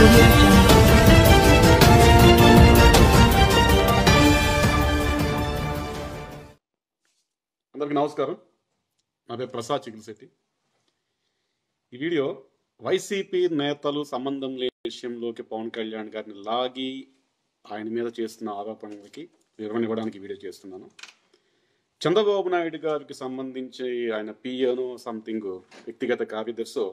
audio jungle. అందరికీ నమస్కారం నా పేరు ప్రసాద్ చికిల్శెట్టి ఈ వీడియో వైసీపీ నేతలు సంబంధం లేని విషయంలోకి పవన్ కళ్యాణ్ గారిని లాగి ఆయన మీద చేస్తున్న ఆరోపణలకి వివరణ ఇవ్వడానికి ఈ వీడియో చేస్తున్నాను చంద్రబాబు నాయుడు గారికి సంబంధించి ఆయన పిఏనో సంథింగ్ వ్యక్తిగత కార్యదర్శో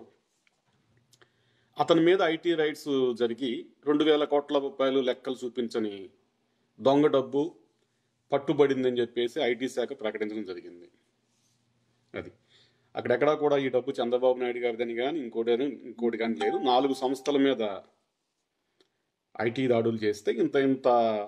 అతని మీద ఐటీ రైట్స్ జరిగి రెండు వేల కోట్ల రూపాయలు లెక్కలు చూపించని దొంగ డబ్బు పట్టుబడిందని చెప్పేసి ఐటీ శాఖ ప్రకటించడం జరిగింది అది అక్కడెక్కడా కూడా ఈ డబ్బు చంద్రబాబు నాయుడు గారిదని కానీ ఇంకోటి ఇంకోటి కానీ లేదు నాలుగు సంస్థల మీద ఐటీ దాడులు చేస్తే ఇంత ఇంత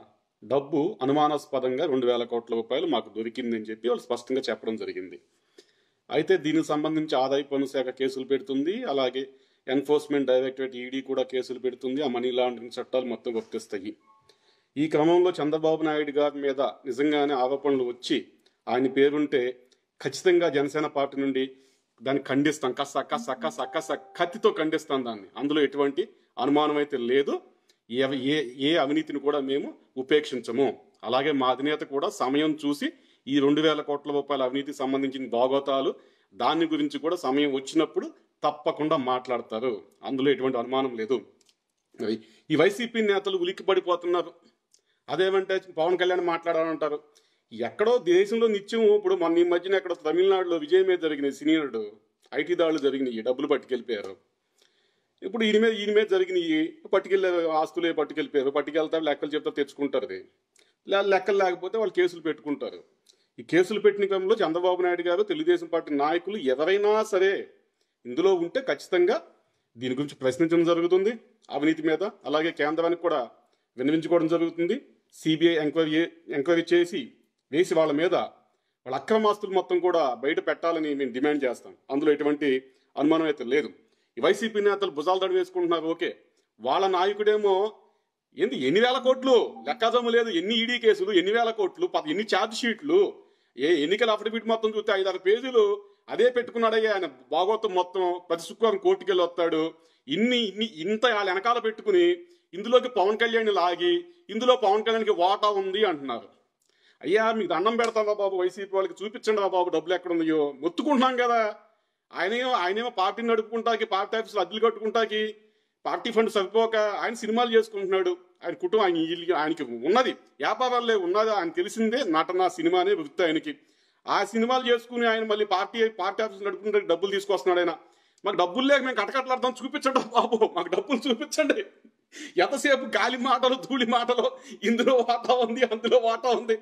డబ్బు అనుమానాస్పదంగా రెండు వేల కోట్ల రూపాయలు మాకు దొరికిందని చెప్పి వాళ్ళు స్పష్టంగా చెప్పడం జరిగింది అయితే దీనికి సంబంధించి ఆదాయ పన్ను శాఖ కేసులు పెడుతుంది అలాగే ఎన్ఫోర్స్మెంట్ డైరెక్టరేట్ ఈడీ కూడా కేసులు పెడుతుంది ఆ మనీ లాండరింగ్ చట్టాలు మొత్తం వర్తిస్తాయి ఈ క్రమంలో చంద్రబాబు నాయుడు గారి మీద నిజంగానే ఆరోపణలు వచ్చి ఆయన పేరుంటే ఖచ్చితంగా జనసేన పార్టీ నుండి దాన్ని ఖండిస్తాం కస కస కస కస కత్తితో ఖండిస్తాం దాన్ని అందులో ఎటువంటి అనుమానం అయితే లేదు ఏ ఏ ఏ అవినీతిని కూడా మేము ఉపేక్షించము అలాగే మా అధినేత కూడా సమయం చూసి ఈ రెండు వేల కోట్ల రూపాయల అవినీతికి సంబంధించిన భాగోతాలు దాని గురించి కూడా సమయం వచ్చినప్పుడు తప్పకుండా మాట్లాడతారు అందులో ఎటువంటి అనుమానం లేదు మరి ఈ వైసీపీ నేతలు ఉలిక్కి పడిపోతున్నారు అదేమంటే పవన్ కళ్యాణ్ మాట్లాడాలంటారు ఎక్కడో దేశంలో నిత్యం ఇప్పుడు మొన్న ఈ మధ్యన ఎక్కడో తమిళనాడులో విజయం మీద జరిగినాయి సినీ నటుడు ఐటీ దాడులు జరిగినాయి డబ్బులు పట్టుకెళ్ళిపోయారు ఇప్పుడు ఈయన మీద ఈయన మీద జరిగినాయి పట్టుకెళ్ళే ఆస్తులే పట్టుకెళ్ళిపోయారు పట్టుకెళ్తారు లెక్కలు చెప్తా తెచ్చుకుంటారు అది లే- లెక్కలు లేకపోతే వాళ్ళు కేసులు పెట్టుకుంటారు ఈ కేసులు పెట్టిన క్రమంలో చంద్రబాబు నాయుడు గారు తెలుగుదేశం పార్టీ నాయకులు ఎవరైనా సరే ఇందులో ఉంటే ఖచ్చితంగా దీని గురించి ప్రశ్నించడం జరుగుతుంది అవినీతి మీద అలాగే కేంద్రానికి కూడా విన్నవించుకోవడం జరుగుతుంది సిబిఐ ఎంక్వైరీ ఎంక్వైరీ చేసి వేసి వాళ్ళ మీద వాళ్ళ అక్రమాస్తులు మొత్తం కూడా బయట పెట్టాలని మేము డిమాండ్ చేస్తాం అందులో ఎటువంటి అనుమానం అయితే లేదు ఈ వైసీపీ నేతలు భుజాలు దడి వేసుకుంటున్నారు ఓకే వాళ్ళ నాయకుడేమో ఏంది ఎన్ని వేల కోట్లు లెక్కాజమ్ము లేదు ఎన్ని ఈడీ కేసులు ఎన్ని వేల కోట్లు ప- ఎన్ని ఛార్జ్ షీట్లు ఏ ఎన్నికల అఫిడవిట్ మొత్తం చూస్తే ఐదారు పేజీలు అదే పెట్టుకున్నాడయ్యా ఆయన భాగవతం మొత్తం ప్రతి శుక్రవారం కోర్టుకి వెళ్ళి వస్తాడు ఇన్ని ఇన్ని ఇంత వాళ్ళ వెనకాల పెట్టుకుని ఇందులోకి పవన్ కళ్యాణ్ లాగి ఇందులో పవన్ కళ్యాణ్కి వాటా ఉంది అంటున్నారు అయ్యా మీకు దండం పెడతావా బాబు వైసీపీ వాళ్ళకి చూపించండి రా బాబు డబ్బులు ఎక్కడ ఉన్నాయో మొత్తుకుంటున్నాం కదా ఆయనేమో ఆయనేమో పార్టీని నడుపుకుంటాకి పార్టీ ఆఫీసులు అద్దెలు కట్టుకుంటాకి పార్టీ ఫండ్ సరిపోక ఆయన సినిమాలు చేసుకుంటున్నాడు ఆయన కుటుంబం ఆయన ఇల్లు- ఆయనకి ఉన్నది వ్యాపారాలే ఉన్నది ఆయన తెలిసిందే నటన సినిమా అనే వృత్తి ఆయనకి ఆ సినిమాలు చేసుకుని ఆయన మళ్ళీ పార్టీ పార్టీ ఆఫీస్ నడుపుకుంటే డబ్బులు తీసుకొస్తున్నాడు ఆయన మాకు డబ్బులు లేక మేము కటకట్లాడతాం చూపించండి బాబు మాకు డబ్బులు చూపించండి ఎంతసేపు గాలి మాటలు ధూళి మాటలు ఇందులో వాటా ఉంది అందులో వాటా ఉంది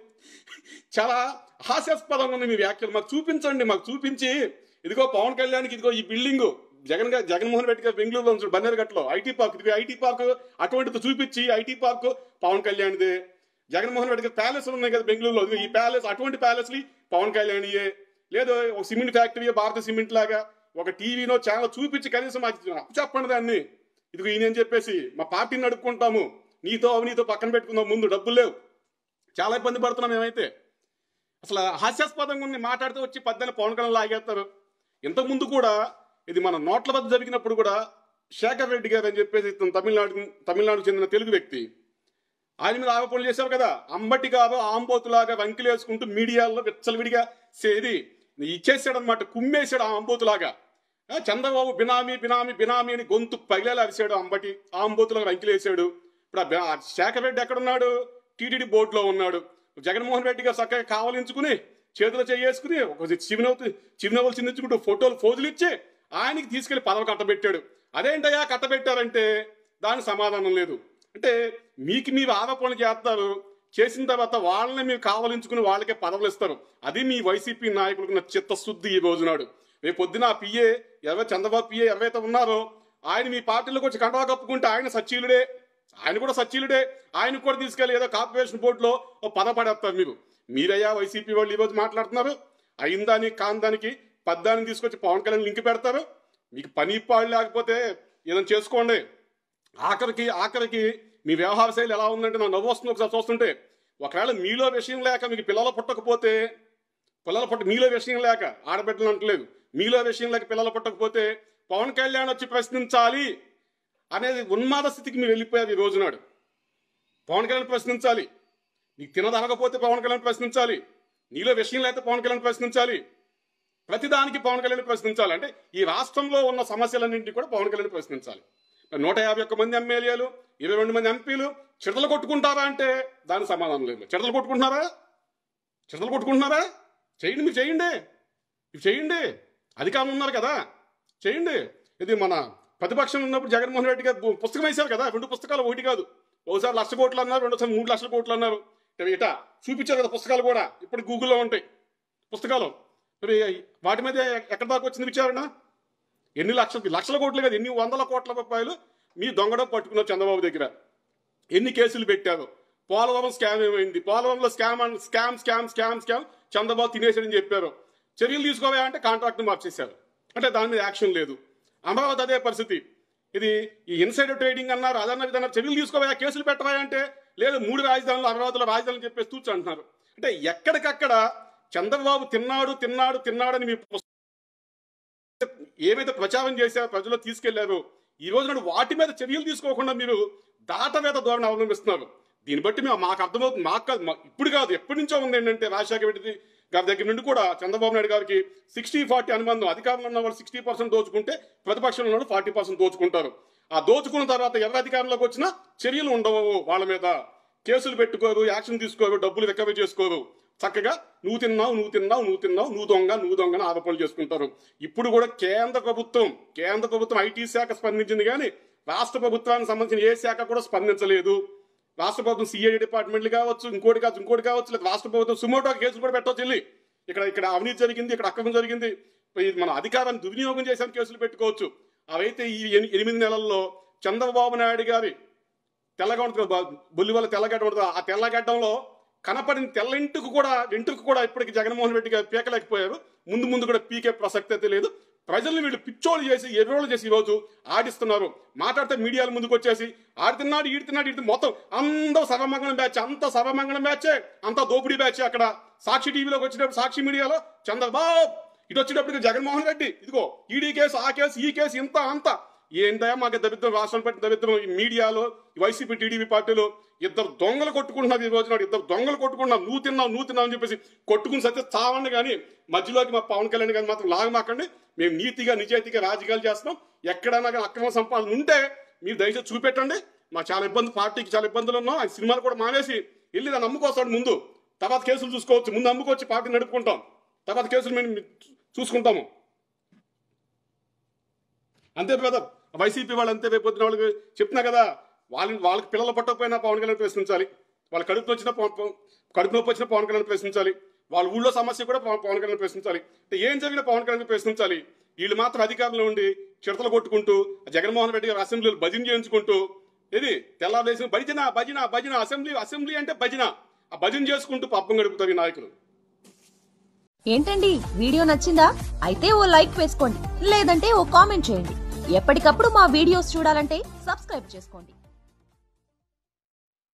చాలా హాస్యాస్పదంగా ఉంది మీ వ్యాఖ్యలు మాకు చూపించండి మాకు చూపించి ఇదిగో పవన్ కళ్యాణ్కి ఇదిగో ఈ బిల్డింగ్ జగన్ గారు జగన్మోహన్ రెడ్డి గారు బెంగళూరులో ఉంచాడు బన్నేరుగట్లో ఐటీ పార్క్ ఇదిగో ఐటీ పార్క్ అటువంటిది చూపించి ఐటీ పార్క్ పవన్ కళ్యాణ్ది జగన్మోహన్ రెడ్డి గారు ప్యాలెస్ ఉన్నాయి కదా బెంగళూరులో ఇదిగో ఈ ప్యాలెస్ అటువంటి ప్యాలెస్లు పవన్ కళ్యాణ్యే లేదు ఒక సిమెంట్ ఫ్యాక్టరీ భారత సిమెంట్ లాగా ఒక టీవీనో ఛానల్ చూపించి కనీసం మాకు చెప్పండి దాన్ని ఇదిగో ఈయన అని చెప్పేసి మా పార్టీని నడుపుకుంటాము నీతో అవినీతో పక్కన పెట్టుకుందాం ముందు డబ్బులు లేవు చాలా ఇబ్బంది పడుతున్నాం మేమైతే అసలు హాస్యాస్పదంగా ఉంది మాట్లాడితే వచ్చి పద్దెన పవన్ కళ్యాణ్ లాగేస్తారు ఇంతకుముందు కూడా ఇది మన నోట్ల వద్ద జరిగినప్పుడు కూడా శేఖర్ రెడ్డి గారు అని చెప్పేసి ఇతను తమిళనాడు తమిళనాడుకు చెందిన తెలుగు వ్యక్తి ఆయన మీద ఆరోపణలు చేశారు కదా అంబటి కాదు ఆంబోతులాగా వంకిలేసుకుంటూ మీడియాలో విచ్చలవిడిగా సేది ఇచ్చేసాడనమాట కుమ్మేశాడు ఆ ఆంబోతులాగా ఆ, చంద్రబాబు బినామీ బినామీ బినామీ అని గొంతు పగిలేలా అరిశాడు అంబటి ఆంబోతులాగా వంకిలేసాడు ఇప్పుడు ఆ బె- ఆ శేఖర్ రెడ్డి ఎక్కడున్నాడు టీటీడీ బోర్డులో ఉన్నాడు జగన్మోహన్ రెడ్డి గారు చక్కగా కావలించుకుని చేతిలో చేసుకుని ఒక చిరునవ్వు చిరునవ్వులు చిందించుకుంటూ ఫోటోలు ఫోజులు ఇచ్చి ఆయనకి తీసుకెళ్లి పదవి కట్టబెట్టాడు అదేంటయ్యా కట్టబెట్టారంటే దానికి సమాధానం లేదు అంటే మీకు మీరు ఆరోపణలు చేస్తారు చేసిన తర్వాత వాళ్ళని మీరు కావలించుకుని వాళ్ళకే పదవులు ఇస్తారు అది మీ వైసీపీ నాయకులకు ఉన్న చిత్తశుద్ధి ఈ రోజు నాడు రేపు పొద్దున ఆ పిఏ ఎవరైతే చంద్రబాబు పిఏ ఎవరైతే ఉన్నారో ఆయన మీ పార్టీలోకి వచ్చి కండవా కప్పుకుంటే ఆయన సచ్చీలుడే ఆయన కూడా సచ్చీలుడే ఆయన కూడా తీసుకెళ్లి ఏదో కార్పొరేషన్ బోర్డులో ఓ పద పడేస్తారు మీరు మీరయ్యా వైసీపీ వాళ్ళు ఈరోజు మాట్లాడుతున్నారు అయిందానికి కాందానికి పద్దాన్ని తీసుకొచ్చి పవన్ కళ్యాణ్ లింక్ పెడతారు మీకు పని పాడు లేకపోతే ఏదైనా చేసుకోండి ఆఖరికి ఆఖరికి మీ వ్యవహార శైలి ఎలా ఉందంటే నాకు నవ్వు వస్తుంది ఒకసారి చూస్తుంటే ఒకవేళ మీలో విషయం లేక మీకు పిల్లలు పుట్టకపోతే పిల్లల పుట్ట మీలో విషయం లేక ఆడబిడ్డలు అంటలేదు మీలో విషయం లేక పిల్లలు పుట్టకపోతే పవన్ కళ్యాణ్ వచ్చి ప్రశ్నించాలి అనేది ఉన్మాద స్థితికి మీరు వెళ్ళిపోయారు ఈ రోజునాడు పవన్ కళ్యాణ్ ప్రశ్నించాలి నీకు తినదనకపోతే పవన్ కళ్యాణ్ ప్రశ్నించాలి నీలో విషయం లేకపోతే పవన్ కళ్యాణ్ ప్రశ్నించాలి ప్రతిదానికి పవన్ కళ్యాణ్ ప్రశ్నించాలి అంటే ఈ రాష్ట్రంలో ఉన్న సమస్యలన్నింటినీ కూడా పవన్ కళ్యాణ్ ప్రశ్నించాలి మరి నూట యాభై ఒక్క మంది ఎమ్మెల్యేలు ఇరవై రెండు మంది ఎంపీలు చిడతలు కొట్టుకుంటారా అంటే దానికి సమాధానం లేదు చిడతలు కొట్టుకుంటున్నారా చిడతలు కొట్టుకుంటున్నారా చేయండి మీరు చేయండి ఇవి చేయండి అధికారం ఉన్నారు కదా చేయండి ఇది మన ప్రతిపక్షం ఉన్నప్పుడు జగన్మోహన్ రెడ్డి గారు పు- పుస్తకం వేశారు కదా రెండు పుస్తకాలు ఒకటి కాదు ఒకసారి లక్ష కోట్లు అన్నారు రెండోసారి మూడు లక్షల కోట్లు అన్నారు ఇట- ఇట చూపించారు కదా పుస్తకాలు కూడా ఇప్పుడు గూగుల్లో ఉంటాయి పుస్తకాలు మరి వాటి మీద ఎక్కడ దాకా వచ్చింది విచారణ ఎన్ని లక్షల లక్షల కోట్లు కాదు ఎన్ని వందల కోట్ల రూపాయలు మీ దొంగడం పట్టుకున్నారు చంద్రబాబు దగ్గర ఎన్ని కేసులు పెట్టారు పోలవరం స్కామ్ ఏమైంది పోలవరంలో స్కామ్ అన్- scam scam scam scam Chandrababu తినేసాడని చెప్పారు చర్యలు తీసుకోవా అంటే కాంట్రాక్ట్ మార్చేశారు అంటే దాని మీద యాక్షన్ లేదు అమరావతి అదే పరిస్థితి ఇది ఈ ఇన్సైడర్ ట్రేడింగ్ అన్నారు అదన్న విధంగా చర్యలు తీసుకోవా కేసులు పెట్టవా అంటే లేదు మూడు రాజధానులు అమరావతిలో రాజధానులు చెప్పేసి తూచు అంటున్నారు అంటే ఎక్కడికక్కడ చంద్రబాబు తిన్నాడు తిన్నాడు తిన్నాడని మీ ఏమైతే ప్రచారం చేశారో ప్రజల్లో తీసుకెళ్లారో ఈ రోజు నాడు వాటి మీద చర్యలు తీసుకోకుండా మీరు దాటవేత ధోరణి అవలంబిస్తున్నారు దీన్ని బట్టి మేము మాకు అర్థమవుతుంది మాకు కాదు మా- ఇప్పుడు కాదు ఎప్పటి నుంచో ఉంది ఏంటంటే రాజశేఖర రెడ్డి గారి దగ్గర నుండి కూడా చంద్రబాబు నాయుడు గారికి సిక్స్టీ ఫార్టీ అనుబంధం అధికారంలో ఉన్న వాళ్ళు సిక్స్టీ పర్సెంట్ దోచుకుంటే ప్రతిపక్షంలో ఉన్న వాళ్ళు ఫార్టీ పర్సెంట్ దోచుకుంటారు ఆ దోచుకున్న తర్వాత ఎవరు అధికారంలోకి వచ్చినా చర్యలు ఉండవు వాళ్ళ మీద కేసులు పెట్టుకోరు యాక్షన్ తీసుకోరు డబ్బులు రికవరీ చేసుకోరు చక్కగా నువ్వు తిన్నావు నువ్వు తిన్నావు నువ్వు తిన్నావు నువ్వు దొంగ నువ్వు దొంగ అని ఆరోపణలు చేసుకుంటారు ఇప్పుడు కూడా కేంద్ర ప్రభుత్వం కేంద్ర ప్రభుత్వం ఐటీ శాఖ స్పందించింది కానీ రాష్ట్ర ప్రభుత్వానికి సంబంధించిన ఏ శాఖ కూడా స్పందించలేదు రాష్ట్ర ప్రభుత్వం సిఐడి డిపార్ట్మెంట్లు కావచ్చు ఇంకోటి కావచ్చు ఇంకోటి కావచ్చు లేదా రాష్ట్ర ప్రభుత్వం సుమోటో కేసులు కూడా పెట్టవచ్చు వెళ్ళి ఇక్కడ ఇక్కడ అవినీతి జరిగింది ఇక్కడ అక్రమం జరిగింది ఇది మన అధికారాన్ని దుర్వినియోగం చేసిన కేసులు పెట్టుకోవచ్చు అవైతే ఈ ఎని- ఎనిమిది నెలల్లో చంద్రబాబు నాయుడు గారి తెల్లగా ఉంటుంది కదా, బొల్లి వల్ల తెల్లగడ్డ ఉంటుంది ఆ తెల్లగడ్డంలో కనపడిన తెల్లింటికి కూడా ఇంటికి కూడా ఇప్పటికి జగన్మోహన్ రెడ్డి గారు పీకలేకపోయారు ముందు ముందు కూడా పీకే ప్రసక్తి అయితే లేదు ప్రజల్ని వీళ్ళు పిచ్చోళ్ళు చేసి ఎర్రోళ్ళు చేసి ఈరోజు ఆడిస్తున్నారు మాట్లాడితే మీడియాల ముందుకు వచ్చేసి ఆడుతున్నాడు ఈడుతున్నాడు ఈడుతున్నాడు మొత్తం అందరూ సర్వమంగళం బ్యాచ్ అంత సర్వమంగళం బ్యాచే అంత దోపిడీ బ్యాచ్ అక్కడ సాక్షి టీవీలోకి వచ్చినప్పుడు సాక్షి మీడియాలో చంద్రబాబు ఇటు వచ్చేటప్పటికి జగన్మోహన్ రెడ్డి ఇదిగో ఈడీ కేసు ఆ కేసు ఈ కేసు ఇంత అంత ఏంటయా మాకు దరిద్రం రాష్ట్రం పట్టిన దరిద్రం ఈ మీడియాలో ఈ వైసీపీ టీడీపీ పార్టీలో ఇద్దరు దొంగలు కొట్టుకుంటున్నారు ఈ రోజున ఇద్దరు దొంగలు కొట్టుకుంటున్నారు నువ్వు తిన్నావు నువ్వు తిన్నావు అని చెప్పేసి కొట్టుకుని సత్య చావండి కానీ మధ్యలోకి మా పవన్ కళ్యాణ్ గారిని మాత్రం లాగమాకండి మేము నీతిగా నిజాయితీగా రాజకీయాలు చేస్తున్నాం ఎక్కడైనా కానీ అక్రమ సంపాదన ఉంటే మీరు దయచేసి చూపెట్టండి మా చాలా ఇబ్బంది పార్టీకి చాలా ఇబ్బందులు ఉన్నాం ఆయన సినిమాలు కూడా మానేసి వెళ్ళి దాన్ని అమ్ముకొస్తాడు ముందు తర్వాత కేసులు చూసుకోవచ్చు ముందు అమ్ముకొచ్చి పార్టీ నడుపుకుంటాం తర్వాత కేసులు మేము చూసుకుంటాము అంతే బ్రదర్ వైసీపీ వాళ్ళు అంతే రేపు పొద్దున వాళ్ళకి చెప్తున్నా కదా వాళ్ళని వాళ్ళకి పిల్లలు పట్టకపోయినా పవన్ కళ్యాణ్ ప్రశ్నించాలి వాళ్ళ కడుపు వచ్చిన పవన్ పవన్- కడుపు నొప్పి వచ్చిన పవన్ కళ్యాణ్ ప్రశ్నించాలి వాళ్ళ ఊళ్ళో సమస్య కూడా పవన్ పవన్ కళ్యాణ్ ప్రశ్నించాలి అంటే ఏం జరిగినా పవన్ కళ్యాణ్ ప్రశ్నించాలి వీళ్ళు మాత్రం అధికారంలో ఉండి చిడతలు కొట్టుకుంటూ జగన్మోహన్ రెడ్డి గారు అసెంబ్లీలో భజన చేయించుకుంటూ ఇది తెల్లారేసిన భజన భజన భజన అసెంబ్లీ అసెంబ్లీ అంటే భజన ఆ భజన చేసుకుంటూ పబ్బం గడుపుతారు ఈ నాయకులు ఏంటండి వీడియో నచ్చిందా అయితే ఓ లైక్ వేసుకోండి లేదంటే ఓ కామెంట్ చేయండి ఎప్పటికప్పుడు మా వీడియోస్ చూడాలంటే సబ్స్క్రైబ్ చేసుకోండి